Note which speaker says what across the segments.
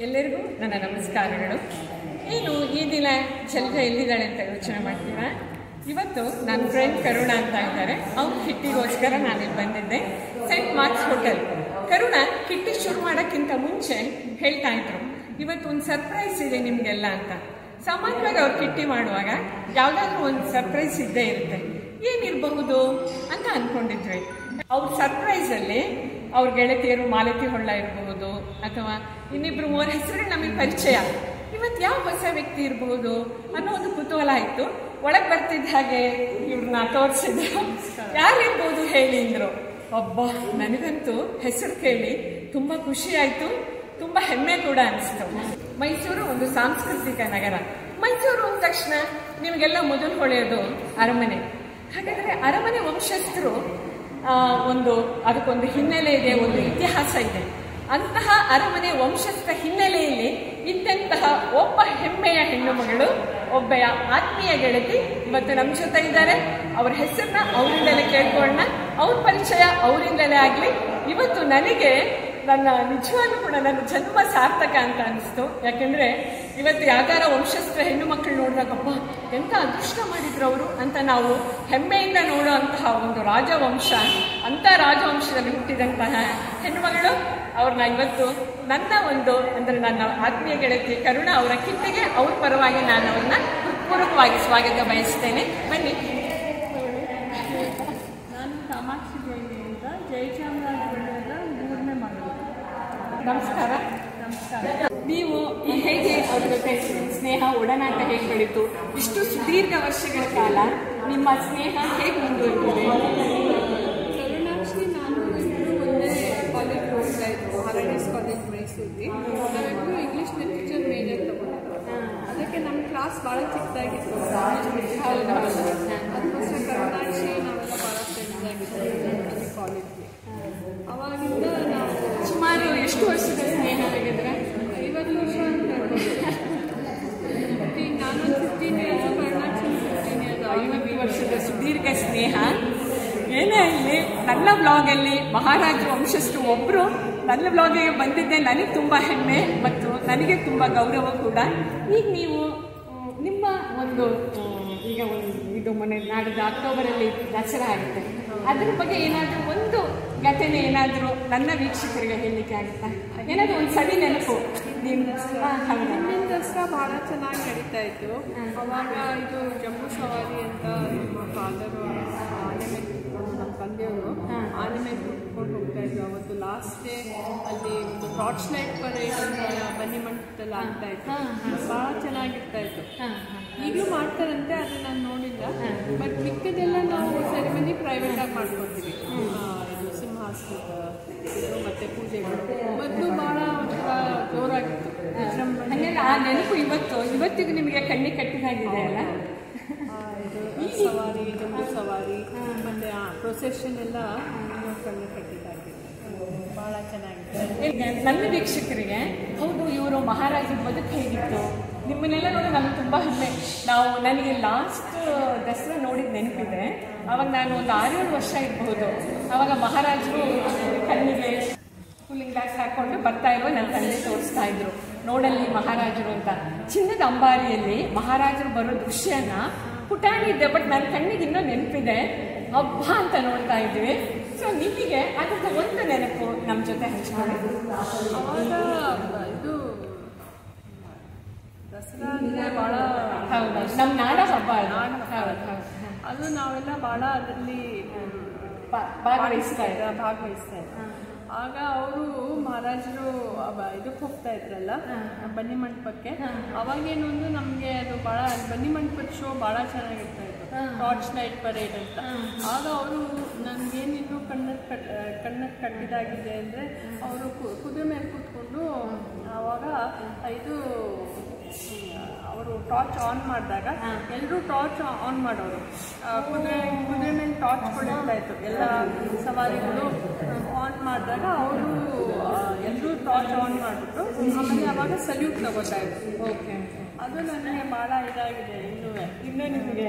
Speaker 1: ಎಲ್ಲರಿಗೂ ನನ್ನ ನಮಸ್ಕಾರಗಳು ಏನು ಈ ದಿನ ಶೆಲ್ಜ ಎಲ್ಲಿದ್ದಾಳೆ ಅಂತ ಯೋಚನೆ ಮಾಡ್ತೀರಾ ಇವತ್ತು ನನ್ನ ಫ್ರೆಂಡ್ ಕರುಣ ಅಂತ ಇದ್ದಾರೆ ಅವ್ರ ಕಿಟ್ಟಿಗೋಸ್ಕರ ನಾನಿಲ್ಲಿ ಬಂದಿದ್ದೆ Saint Marks hotel Karuna kitty ಶುರು ಮಾಡೋಕ್ಕಿಂತ ಮುಂಚೆ ಹೇಳ್ತಾ ಇದ್ರು ಇವತ್ತು ಒಂದು ಸರ್ಪ್ರೈಸ್ ಇದೆ ನಿಮಗೆಲ್ಲ ಅಂತ ಸಾಮಾನ್ಯವಾಗಿ ಅವ್ರು ಕಿಟ್ಟಿ ಮಾಡುವಾಗ ಯಾವುದಾದ್ರೂ ಒಂದು ಸರ್ಪ್ರೈಸ್ ಇದ್ದೇ ಇರುತ್ತೆ ಏನಿರಬಹುದು ಅಂತ ಅನ್ಕೊಂಡಿದ್ವಿ ಅವ್ರ ಸರ್ಪ್ರೈಸಲ್ಲಿ ಅವ್ರ ಗೆಳತಿಯರು ಮಾಲತಿ ಹೊಳ್ಳ ಇರಬಹುದು ಅಥವಾ ಇನ್ನಿಬ್ರು ಮೂವರ ಹೆಸರು ನಮಗೆ ಪರಿಚಯ ಇವತ್ತು ಯಾವ ಹೊಸ ವ್ಯಕ್ತಿ ಇರಬಹುದು ಅನ್ನೋ ಒಂದು ಕುತೂಹಲ ಆಯ್ತು ಒಳಗೆ ಬರ್ತಿದ್ದ ಹಾಗೆ ಇವ್ರನ್ನ ತೋರಿಸಿದ್ರು ಯಾರಿರ್ಬೋದು ಹೇಳಿ ಅಂದ್ರು ಒಬ್ಬ ನನಗಂತೂ ಹೆಸರು ಕೇಳಿ ತುಂಬಾ ಖುಷಿ ಆಯ್ತು ತುಂಬಾ ಹೆಮ್ಮೆ ಕೂಡ ಅನಿಸ್ತು ಮೈಸೂರು ಒಂದು ಸಾಂಸ್ಕೃತಿಕ ನಗರ ಮೈಸೂರು ಅಂದ ತಕ್ಷಣ ನಿಮಗೆಲ್ಲ ಮೊದಲು ಹೊಳೆಯೋದು ಅರಮನೆ ಹಾಗಾದ್ರೆ ಅರಮನೆ ವಂಶಸ್ಥರು ಆ, ಒಂದು ಅದಕ್ಕೊಂದು ಹಿನ್ನೆಲೆ ಇದೆ ಒಂದು ಇತಿಹಾಸ ಇದೆ ಅಂತಹ ಅರಮನೆ ವಂಶಸ್ಥ ಹಿನ್ನೆಲೆಯಲ್ಲಿ ಇದ್ದಂತಹ ಒಬ್ಬ ಹೆಮ್ಮೆಯ ಹೆಣ್ಣು ಮಗಳು ಒಬ್ಬ ಆತ್ಮೀಯ ಗೆಳತಿ ಇವತ್ತು ನಮ್ಮ ಜೊತೆ ಇದ್ದಾರೆ ಅವ್ರ ಹೆಸರನ್ನ ಅವರಿಂದಲೇ ಕೇಳ್ಕೊಳ್ಳೋಣ ಅವ್ರ ಪರಿಚಯ ಅವರಿಂದಲೇ ಆಗಲಿ ಇವತ್ತು ನನಗೆ ನನ್ನ ನಿಜವಾಗ್ಲೂ ಕೂಡ ನನ್ನ ಜನ್ಮ ಸಾರ್ಥಕ ಅಂತ ಅನಿಸ್ತು ಯಾಕೆಂದ್ರೆ ಇವತ್ತು ಯಾವ್ದಾರ ವಂಶಸ್ಥ ಹೆಣ್ಣು ಮಕ್ಕಳು ನೋಡಿದಾಗಪ್ಪ ಎಂತ ಅದೃಷ್ಟ ಮಾಡಿದ್ರು ಅವರು ಅಂತ ನಾವು ಹೆಮ್ಮೆಯಿಂದ ನೋಡುವಂತಹ ಒಂದು ರಾಜವಂಶ ಅಂತ ರಾಜವಂಶದಲ್ಲಿ ಹುಟ್ಟಿದಂತಹ ಹೆಣ್ಣುಮಗಳು ಅವ್ರನ್ನ ಇವತ್ತು ನನ್ನ ಒಂದು ಅಂದ್ರೆ ನನ್ನ ಆತ್ಮೀಯ ಗೆಳತಿ ಕರುಣ ಅವರ ಕಿಟ್ಟಿಗೆ ಅವ್ರ ಪರವಾಗಿ ನಾನು ಅವ್ರನ್ನ ಹೃತ್ಪೂರ್ವಕವಾಗಿ ಸ್ವಾಗತ ಬಯಸ್ತೇನೆ ಬನ್ನಿ
Speaker 2: ನಾನು ಕಾಮಾಕ್ಷಿ ದೇವಿ ಅಂತ ಜಯಚಾಮರಾಜನಗರದ ಮೂರನೇ ಮಗಳು
Speaker 1: ನಮಸ್ಕಾರ
Speaker 2: ನಮಸ್ಕಾರ
Speaker 1: ನೀವು ಈ ಹೇಗೆ ಅವ್ರ ಜೊತೆ ಸ್ನೇಹ ಒಡನಾಟ ಹೇಗೆ ಬೆಳೀತು ಇಷ್ಟು ಸುದೀರ್ಘ ವರ್ಷಗಳ ಕಾಲ ನಿಮ್ಮ ಸ್ನೇಹ ಹೇಗೆ ಮುಂದುವರೆದಿದೆ
Speaker 2: ಕರುಣಾಕ್ಷಿ ನಾನು ಇಬ್ಬರು ಒಂದೇ ಕಾಲೇಜ್ ಹೋಗ್ತಾ ಇದ್ವು ಹರಡೇಸ್ ಕಾಲೇಜ್ ಮೈಸೂರಲ್ಲಿ ನಾವಿಬ್ಬರು ಇಂಗ್ಲೀಷ್ ಲಿಟ್ರೇಚರ್ ಮೇಜರ್ ತಗೊಂಡಿದ್ದು ಅದಕ್ಕೆ ನಮ್ಮ ಕ್ಲಾಸ್ ಭಾಳ ಚಿಕ್ಕದಾಗಿತ್ತು ಅದಕ್ಕೋಸ್ಕರ ಕರುಣಾಕ್ಷಿ ನಾವೆಲ್ಲ ಭಾಳ ಫ್ರೆಂಡ್ಸ್ ಆಗಿದ್ವಿ ಕಾಲೇಜ್ಗೆ ಅವಾಗಿಂದ ನಾವು
Speaker 1: ಸುಮಾರು ಎಷ್ಟು ವರ್ಷದ ಸ್ನೇಹ ಹಾಗಿದ್ರೆ
Speaker 2: ಐವತ್ತು ವರ್ಷ ಅಂತ ಹೇಳ್ಬೋದು. ಈಗ ನಾನೊಂದು fifteen years Karunakshi fifteen years
Speaker 1: ಐವತ್ತು ವರ್ಷದ ಸುದೀರ್ಘ ಸ್ನೇಹ ಏನೇ ಇಲ್ಲಿ ನನ್ನ ಬ್ಲಾಗಲ್ಲಿ ಮಹಾರಾಜ ವಂಶಸ್ಥರು ಒಬ್ಬರು ನನ್ನ ಬ್ಲಾಗಿಗೆ ಬಂದಿದ್ದೆ ನನಗೆ ತುಂಬ ಹೆಮ್ಮೆ ಮತ್ತು ನನಗೆ ತುಂಬ ಗೌರವ ಕೂಡ ಈಗ ನೀವು ಮ್, ನಿಮ್ಮ ಒಂದು ಮ್, ಈಗ ಒಂದು ಇದು ಮೊನ್ನೆ ನಾಡಿದ್ದು ಅಕ್ಟೋಬರಲ್ಲಿ ದಸರಾ ಆಗುತ್ತೆ ಅದ್ರ ಬಗ್ಗೆ ಏನಾದರೂ ಒಂದು ಘಟನೆ ಏನಾದರೂ ನನ್ನ ವೀಕ್ಷಕರಿಗೆ ಹೇಳಲಿಕ್ಕೆ ಆಗುತ್ತಾ ಏನಾದರೂ ಒಂದು ಸವಿ ನೆನಪು ನಿಮ್ಮ ಹಾಂ ಹೌದಾ
Speaker 2: ಹಿಂದಿನ ದಸರಾ ಬಹಳ ಚೆನ್ನಾಗಿ ನಡೀತಾ ಇತ್ತು ಅವಾಗ ಇದು ಜಂಬೂ ಸವಾರಿ ಅಂತ ನಮ್ಮ ಫಾದರು ಆನೆ ಮೇಲೆ ಕುತ್ಕೊಂಡು ನಮ್ಮ ತಂದೆಯವರು
Speaker 1: ಹಾಂ.
Speaker 2: ಆನೆ ಮೇಲೆ ಕುತ್ಕೊಂಡು ಹೋಗ್ತಾ ಇದ್ರು ಅವತ್ತು ಲಾಸ್ಟ್ ಡೇ ಅಲ್ಲಿ ಒಂದು ಟಾರ್ಚ್ ಲೈಟ್ ಪರೇಡ್ ಅಂತ ಬನ್ನಿ ಮಂಟಪದಲ್ಲಿ ಆಗ್ತಾ ಇತ್ತು
Speaker 1: ಹಾಂ,
Speaker 2: ಬಹಳ ಚೆನ್ನಾಗಿರ್ತಾ ಇತ್ತು
Speaker 1: ಹಾಂ ಹಾಂ
Speaker 2: ಈಗಲೂ ಮಾಡ್ತಾರಂತೆ ಅದು ನಾನು ನೋಡಿಲ್ಲ ಬಟ್ ಮಿಕ್ಕದೆಲ್ಲ ನಾವು ಸೆರೆಮನಿ ಪ್ರೈವೇಟ್ ಆಗಿ ಮಾಡ್ಕೊತೀವಿ ಆ, ಇದು ಸಿಂಹಾಸನದ ಇದು ಮತ್ತೆ ಪೂಜೆಗಳು ಮೊದಲು ಭಾಳ ಒಂಥರ ಜೋರಾಗಿತ್ತು ವಿಜೃಂಭಣೆ
Speaker 1: ಹಂಗಂದ್ರೆ ಆ ನೆನಪು ಇವತ್ತು ಇವತ್ತಿಗೂ ನಿಮಗೆ ಕಣ್ಣಿಗೆ ಕಟ್ಟಿದಾಗಿದೆ ಅಲ್ಲ
Speaker 2: ಆ, ಇದು ಸವಾರಿ ಜಂಬೂ ಸವಾರಿ ಮತ್ತೆ ಆ ಪ್ರೊಸೆಷನ್ ಎಲ್ಲ ಇನ್ನೂ ಕಣ್ಣು ಕಟ್ಟಿದ್ದಾಗಿದೆ ಭಾಳ ಚೆನ್ನಾಗಿದೆ
Speaker 1: ಈಗ ನನ್ನ ವೀಕ್ಷಕರಿಗೆ ಹೌದು ಇವರು ಮಹಾರಾಜರ ಬದುಕು ಹೇಗಿತ್ತು ನಿಮ್ಮನ್ನೆಲ್ಲ ನೋಡಿ ನನಗೆ ತುಂಬ ಹೆಮ್ಮೆ ನಾವು ನನಗೆ ಲಾಸ್ಟ್ ದಸರಾ ನೋಡಿದ ನೆನಪಿದೆ ಅವಾಗ ನಾನು ಒಂದು ಆರೇಳು ವರ್ಷ ಇರಬಹುದು ಅವಾಗ ಮಹಾರಾಜರು ಕಣ್ಣಿಗೆ ಕೂಲಿಂಗ್ ಗ್ಲಾಸ್ ಹಾಕೊಂಡು ಬರ್ತಾ ಇರುವ ನನ್ನ ತಂದೆ ತೋರಿಸ್ತಾ ಇದ್ರು ನೋಡಲ್ಲಿ ಮಹಾರಾಜರು ಅಂತ ಚಿನ್ನದ ಅಂಬಾರಿಯಲ್ಲಿ ಮಹಾರಾಜರು ಬರೋ ದೃಶ್ಯನ ಪುಟಾಣಿ ಇದೆ ಬಟ್ ನನ್ನ ಕಣ್ಣಿಗೆ ಇನ್ನೂ ನೆನಪಿದೆ ಹಬ್ಬ ಅಂತ ನೋಡ್ತಾ ಇದ್ವಿ ಸೊ ನಿಮಗೆ ಅದ್ರದ್ದು ಒಂದು ನೆನಪು ನಮ್ಮ ಜೊತೆ ಹಂಚ್ಕೊಳ್ಳಿ
Speaker 2: ಅವಾಗ ಇದು ದಸರಾ ಅಂದರೆ ಭಾಳ
Speaker 1: ಹೌದು ನಮ್ಮ ನಾಡ ಹಬ್ಬ ಅದು ಹೌದು ಹೌದು
Speaker 2: ಅದು ನಾವೆಲ್ಲ ಭಾಳ ಅದರಲ್ಲಿ
Speaker 1: ಬಾ- ಭಾಗವಹಿಸ್ತಾ ಇದ್ರು
Speaker 2: ಇದ್ರ ಭಾಗವಹಿಸ್ತಾ ಇದ್ರು ಆಗ ಅವರು ಮಹಾರಾಜರು ಅವ- ಇದಕ್ಕೆ ಹೋಗ್ತಾ ಇದ್ರಲ್ಲ ಬನ್ನಿ ಮಂಟಪಕ್ಕೆ ಅವಾಗೇನು ಅಂದ್ರೆ ನಮಗೆ ಅದು ಭಾಳ ಬನ್ನಿ ಮಂಟಪದ ಶೋ ಭಾಳ ಚೆನ್ನಾಗಿರ್ತಾ ಇತ್ತು ಟಾರ್ಚ್ ಲೈಟ್ ಪರೇಡ್ ಅಂತ ಆಗ ಅವರು ನನಗೇನು ಇನ್ನೂ ಕಣ್ಣಕ್ಕೆ ಕಟ್ ಕಣ್ಣಕ್ಕೆ ಕಟ್ಟಿದಾಗಿದೆ ಅಂದರೆ ಅವರು ಕುದುರೆ ಮೇಲೆ ಕೂತ್ಕೊಂಡು ಆವಾಗ ಇದು ಅವರು ಟಾರ್ಚ್ ಆನ್ ಮಾಡಿದಾಗ ಎಲ್ಲರೂ ಟಾರ್ಚ್ ಆನ್ ಮಾಡೋರು ಆ, ಕುದುರೆ ಕುದುರೆ ಮೇಲೆ ಟಾರ್ಚ್ ಕೊಡಿಸ್ತಾ ಇತ್ತು ಎಲ್ಲ ಸವಾರಿಗಳು ಆನ್ ಮಾಡಿದಾಗ ಅವರು ಎಲ್ಲರೂ ಟಾರ್ಚ್ ಆನ್ ಮಾಡಿಬಿಟ್ಟು ಆಮೇಲೆ ಅವಾಗ ಸಲ್ಯೂಟ್ ತಗೋತಾ ಇದ್ರು
Speaker 1: ಓಕೆ
Speaker 2: ಅದು ನನಗೆ ಭಾಳ ಇದಾಗಿದೆ ಇನ್ನೂ
Speaker 1: ಇನ್ನೂ ನಿಮಗೆ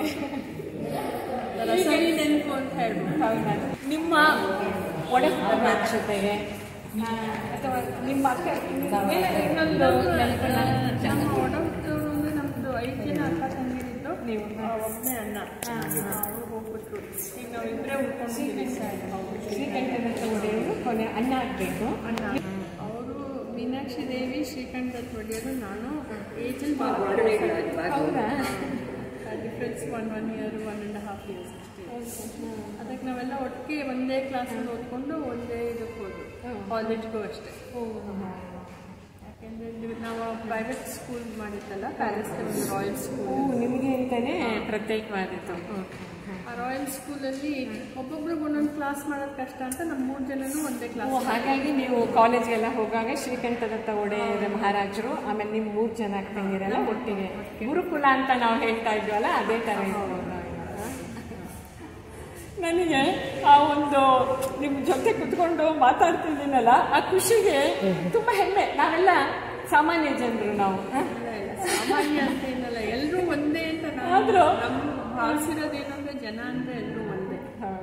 Speaker 2: ರಸವಿ ನೆನಪು ಅಂತ ಹೇಳ್ಬೋದು
Speaker 1: ಹೌದಾ ನಿಮ್ಮ ಒಡ ಜೊತೆಗೆ ಆ, ಅಥವಾ ನಿಮ್ಮ ಅಕ್ಕ ಏನಾದ್ರು ಇನ್ನೊಂದು ನಿಮ್ದು ನೆನಪನ್ನ
Speaker 2: ನಮ್ಮ ಒಡಹುಟ್ಟಿದವರು ಅಂದ್ರೆ ನಮ್ದು ಐದು ಜನ ಅಕ್ಕ ತಂಗಿರಿದ್ದು
Speaker 1: ನೀವು
Speaker 2: ಆ, ಒಬ್ನೇ ಅಣ್ಣ ಅವರು ಹೋಗ್ಬಿಟ್ರು ಈಗ ನಾವು ಇಬ್ಬರೇ ಉಳ್ಕೊಂಡಿದ್ದೀವಿ
Speaker 1: ಶ್ರೀಕಂಠದತ್ತ ಒಡೆಯವರು ಕೊನೆ ಅನ್ನ ಆಗಬೇಕು
Speaker 2: ಅಣ್ಣ ಅವರು ಮೀನಾಕ್ಷಿ ದೇವಿ ಶ್ರೀಕಂಠ ಒಡೆಯರು ನಾನು ಏಜಲ್
Speaker 1: ಹೌದಾ
Speaker 2: difference one one year one and half years ಅಷ್ಟೇ ಅದಕ್ಕೆ ನಾವೆಲ್ಲ ಒಟ್ಟಿಗೆ ಒಂದೇ ಕ್ಲಾಸಲ್ಲಿ ಓದ್ಕೊಂಡು ಒಂದೇ ಇದಕ್ಕೆ ಹೋದ್ವು ಕಾಲೇಜ್ಗೂ ಅಷ್ಟೇ ಯಾಕೆಂದರೆ ನಾವು ಪ್ರೈವೇಟ್ ಸ್ಕೂಲ್ ಮಾಡಿದ್ದಲ್ಲ ಪ್ಯಾಲೇಸ್ ಒಂದು ರಾಯಲ್ ಸ್ಕೂಲ್
Speaker 1: ಓ ನಿಮಗೆ ಅಂತಾನೆ ಪ್ರತ್ಯೇಕವಾದಿತ್ತು
Speaker 2: ಆ ರಾಯಲ್ ಸ್ಕೂಲಲ್ಲಿ ಒಬ್ಬೊಬ್ರಿಗೆ ಒಂದೊಂದು ಕ್ಲಾಸ್ ಮಾಡೋದು ಕಷ್ಟ ಅಂತ ನಮ್ಮ ಮೂರು ಜನನೂ ಒಂದೇ
Speaker 1: ಓ
Speaker 2: ಕ್ಲಾಸ್
Speaker 1: ಹಾಗಾಗಿ ನೀವು ಕಾಲೇಜ್ಗೆಲ್ಲ ಹೋಗುವಾಗ ಶ್ರೀಕಂಠದತ್ತ ಒಡೆಯರ ಮಹಾರಾಜರು ಆಮೇಲೆ ನೀವು ಮೂರು ಜನ ತಂಗಿರಲ್ಲ ಒಟ್ಟಿಗೆ ಗುರುಕುಲ ಅಂತ ನಾವು ಹೇಳ್ತಾ ಇದ್ವಲ್ಲ ಅದೇ ಥರ ಇತ್ತು ನನಗೆ ಆ ಒಂದು ನಿಮ್ಮ ಜೊತೆ ಕುತ್ಕೊಂಡು ಮಾತಾಡ್ತಿದ್ದೀನಲ್ಲ ಆ ಖುಷಿಗೆ ತುಂಬ ಹೆಮ್ಮೆ ನಾವೆಲ್ಲ ಸಾಮಾನ್ಯ ಜನರು ನಾವು ಹ?
Speaker 2: ಸಾಮಾನ್ಯ ಅಂತ ಏನಲ್ಲ ಎಲ್ಲರೂ ಒಂದೇ ಅಂತ ನಾವು
Speaker 1: ಆದ್ರೂ
Speaker 2: ನಮ್ಮ ಭಾವಿಸಿರೋದೇನಂದ್ರೆ ಜನ ಅಂದ್ರೆ ಎಲ್ಲರೂ ಒಂದೇ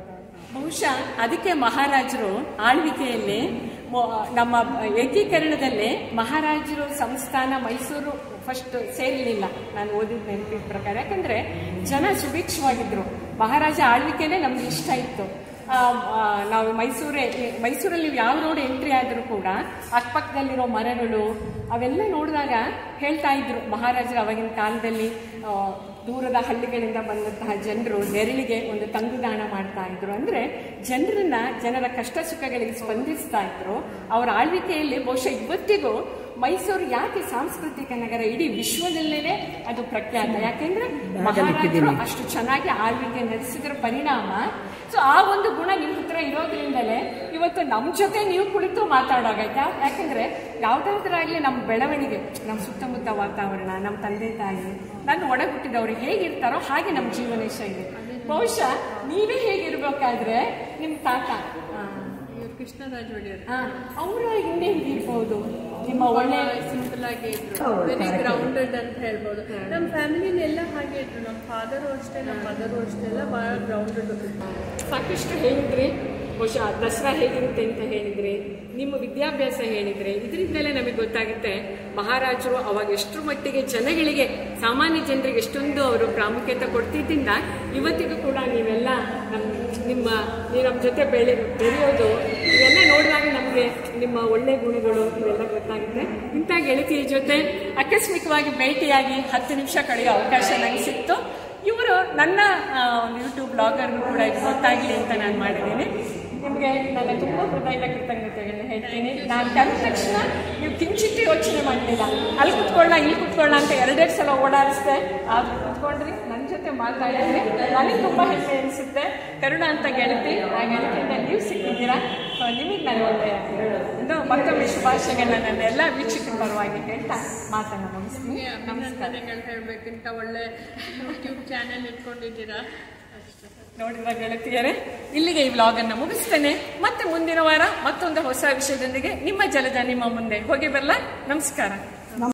Speaker 1: ಬಹುಶಃ ಅದಕ್ಕೆ ಮಹಾರಾಜರು ಆಳ್ವಿಕೆಯಲ್ಲಿ ಮೊ- ನಮ್ಮ ಏಕೀಕರಣದಲ್ಲಿ ಮಹಾರಾಜರು ಸಂಸ್ಥಾನ ಮೈಸೂರು ಫಸ್ಟ್ ಸೇರಲಿಲ್ಲ ನಾನು ಓದಿದ ನೆನಪಿನ ಪ್ರಕಾರ ಯಾಕಂದ್ರೆ ಜನ ಸುಭಿಕ್ಷವಾಗಿದ್ರು ಮಹಾರಾಜ ಆಳ್ವಿಕೆನೇ ನಮ್ಗೆ ಇಷ್ಟ ಇತ್ತು ಆ, ಆ, ನಾವು ಮೈಸೂರೇ ಮೈಸೂರಲ್ಲಿ ನೀವು ಯಾವ ರೋಡ್ ಎಂಟ್ರಿ ಆದರೂ ಕೂಡ ಅಕ್ಕಪಕ್ಕದಲ್ಲಿರೋ ಮರಗಳು ಅವೆಲ್ಲ ನೋಡಿದಾಗ ಹೇಳ್ತಾ ಇದ್ರು ಮಹಾರಾಜರು ಅವಾಗಿನ ಕಾಲದಲ್ಲಿ ಆ, ದೂರದ ಹಳ್ಳಿಗಳಿಂದ ಬಂದಂತಹ ಜನರು ನೆರಳಿಗೆ ಒಂದು ತಂಗುದಾಣ ಮಾಡ್ತಾ ಇದ್ರು ಅಂದ್ರೆ ಜನರನ್ನ ಜನರ ಕಷ್ಟ ಸುಖಗಳಿಗೆ ಸ್ಪಂದಿಸ್ತಾ ಇದ್ರು ಅವರ ಆಳ್ವಿಕೆಯಲ್ಲಿ ಬಹುಶಃ ಇವತ್ತಿಗೂ ಮೈಸೂರು ಯಾಕೆ ಸಾಂಸ್ಕೃತಿಕ ನಗರ ಇಡೀ ವಿಶ್ವದಲ್ಲೇನೆ ಅದು ಪ್ರಖ್ಯಾತ ಯಾಕೆಂದ್ರೆ ಮಹಾರಾಜರು ಅಷ್ಟು ಚೆನ್ನಾಗಿ ಆಳ್ವಿಕೆ ನಡೆಸಿದ್ರ ಪರಿಣಾಮ ಸೊ ಆ ಒಂದು ಗುಣ ನಿಮ್ಮ ಹತ್ರ ಇರೋದ್ರಿಂದಲೇ ಇವತ್ತು ನಮ್ಮ ಜೊತೆ ನೀವು ಕುಳಿತು ಮಾತಾಡೋಗಾಯ್ತಾ ಯಾಕಂದ್ರೆ ಯಾವ್ದಾದ್ರಾಗ್ಲಿ ನಮ್ಮ ಬೆಳವಣಿಗೆ ನಮ್ಮ ಸುತ್ತಮುತ್ತ ವಾತಾವರಣ ನಮ್ಮ ತಂದೆ ತಾಯಿ ನನ್ನ ಒಡ ಹುಟ್ಟಿದವರು ಹೇಗಿರ್ತಾರೋ ಹಾಗೆ ನಮ್ಮ ಜೀವನ ಶೈಲಿ ಬಹುಶಃ ನೀವೇ ಹೇಗಿರ್ಬೇಕಾದ್ರೆ ನಿಮ್ಮ ತಾತ
Speaker 2: ಇವ್ರು ಕೃಷ್ಣರಾಜ ಒಡೆಯರು
Speaker 1: ಅವರ ಹಿಂದೆ ಇರ್ಬೋದು ನಿಮ್ಮ ಒಳ್ಳೆ
Speaker 2: ಸಿಂಪಲ್ ಆಗಿ ಇದ್ರು ವೆರಿ ಗ್ರೌಂಡೆಡ್ ಅಂತ ಹೇಳ್ಬೋದು ನಮ್ಮ ಫ್ಯಾಮಿಲಿನೆಲ್ಲ ಹಾಗೆ ಇದ್ರು ನಮ್ಮ ಫಾದರು ಅಷ್ಟೇ ನಮ್ಮ ಮದರು ಅಷ್ಟೇ ಎಲ್ಲ ಭಾಳ ಗ್ರೌಂಡೆಡ್
Speaker 1: ಸಾಕಷ್ಟು ಹೇಳಿದ್ರಿ ಬಹುಶಃ ದಸರಾ ಹೇಗಿರುತ್ತೆ ಅಂತ ಹೇಳಿದ್ರಿ ನಿಮ್ಮ ವಿದ್ಯಾಭ್ಯಾಸ ಹೇಳಿದ್ರಿ ಇದರಿಂದಲೇ ನಮಗೆ ಗೊತ್ತಾಗುತ್ತೆ ಮಹಾರಾಜರು ಅವಾಗ ಎಷ್ಟರ ಮಟ್ಟಿಗೆ ಜನಗಳಿಗೆ ಸಾಮಾನ್ಯ ಜನರಿಗೆ ಎಷ್ಟೊಂದು ಅವರು ಪ್ರಾಮುಖ್ಯತೆ ಕೊಡ್ತಿದ್ದಿಂದ ಇವತ್ತಿಗೂ ಕೂಡ ನೀವೆಲ್ಲ ನಮ್ಮ ನಿಮ್ಮ ನೀವು ನಮ್ಮ ಜೊತೆ ಬೆಳೆ ಬೆಳೆಯೋದು ಇವೆಲ್ಲ ನೋಡಿದಾಗ ನಮಗೆ ನಿಮ್ಮ ಒಳ್ಳೆ ಗುಣಗಳು ಇವೆಲ್ಲ ಗೊತ್ತಾಗುತ್ತೆ ಇಂಥ ಗೆಳತಿಯ ಜೊತೆ ಆಕಸ್ಮಿಕವಾಗಿ ಭೇಟಿಯಾಗಿ ಹತ್ತು ನಿಮಿಷ ಕಳೆಯೋ ಅವಕಾಶ ನನಗೆ ಸಿಕ್ತು ಇವರು ನನ್ನ ಆ, ಒಂದು ಯೂಟ್ಯೂಬ್ ಬ್ಲಾಗರ್ಗೂ ಕೂಡ ಇದು ಗೊತ್ತಾಗಲಿ ಅಂತ ನಾನು ಮಾಡಿದ್ದೀನಿ ನಿಮಗೆ ನನ್ನ ತುಂಬ ಹೃದಯದ ಕೃತಜ್ಞತೆಗಳನ್ನ ಹೇಳ್ತೀನಿ ನಾನು ಕರೆದ ತಕ್ಷಣ ನೀವು ಕಿಂಚಿತ್ತು ಯೋಚನೆ ಮಾಡಲಿಲ್ಲ ಅಲ್ಲಿ ಕುತ್ಕೊಳ್ಳ ಇಲ್ಲಿ ಕುತ್ಕೊಳ್ಳ ಅಂತ ಎರಡೆರಡು ಸಲ ಓಡಾಡಿಸ್ದೆ ಆದ್ರೆ ಕುತ್ಕೊಂಡ್ರಿ ನನ್ನ ಜೊತೆ ಮಾತಾಡಿದ್ರಿ ನನಗೆ ತುಂಬ ಹೆಮ್ಮೆ ಅನಿಸುತ್ತೆ ಕರುಣ ಅಂತ ಗೆಳತಿ ಆ ಗೆಳತಿಯಿಂದ ನೀವು ಸಿಕ್ಕಿದ್ದೀರಾ ಸೊ ನಿಮಗೆ ನಾನು ಒಳ್ಳೆ ಇನ್ನು ಮತ್ತೊಮ್ಮೆ ಶುಭಾಶಯಗಳನ್ನ ನನ್ನ ಎಲ್ಲ ವೀಕ್ಷಕರ ಪರವಾಗಿ ಹೇಳ್ತಾ ಮಾತನ್ನು ಮುಗಿಸ್ತೀನಿ ನಮಸ್ಕಾರ
Speaker 2: ಅಭಿನಂದನೆಗಳು ಹೇಳ್ಬೇಕಂತ ಒಳ್ಳೆ ಯೂಟ್ಯೂಬ್ ಚಾನೆಲ್ ಇಟ್ಕೊಂಡಿದ್ದೀರಾ ಅಷ್ಟೇ
Speaker 1: ನೋಡಿದ ಗೆಳತಿಯರೇ ಇಲ್ಲಿಗೆ ಈ ವ್ಲಾಗ್ ಅನ್ನು ಮುಗಿಸ್ತೇನೆ ಮತ್ತೆ ಮುಂದಿನ ವಾರ ಮತ್ತೊಂದು ಹೊಸ ವಿಷಯದೊಂದಿಗೆ ನಿಮ್ಮ ಜಲಜ ನಿಮ್ಮ ಮುಂದೆ ಹೋಗಿ ಬರಲ್ಲ ನಮಸ್ಕಾರ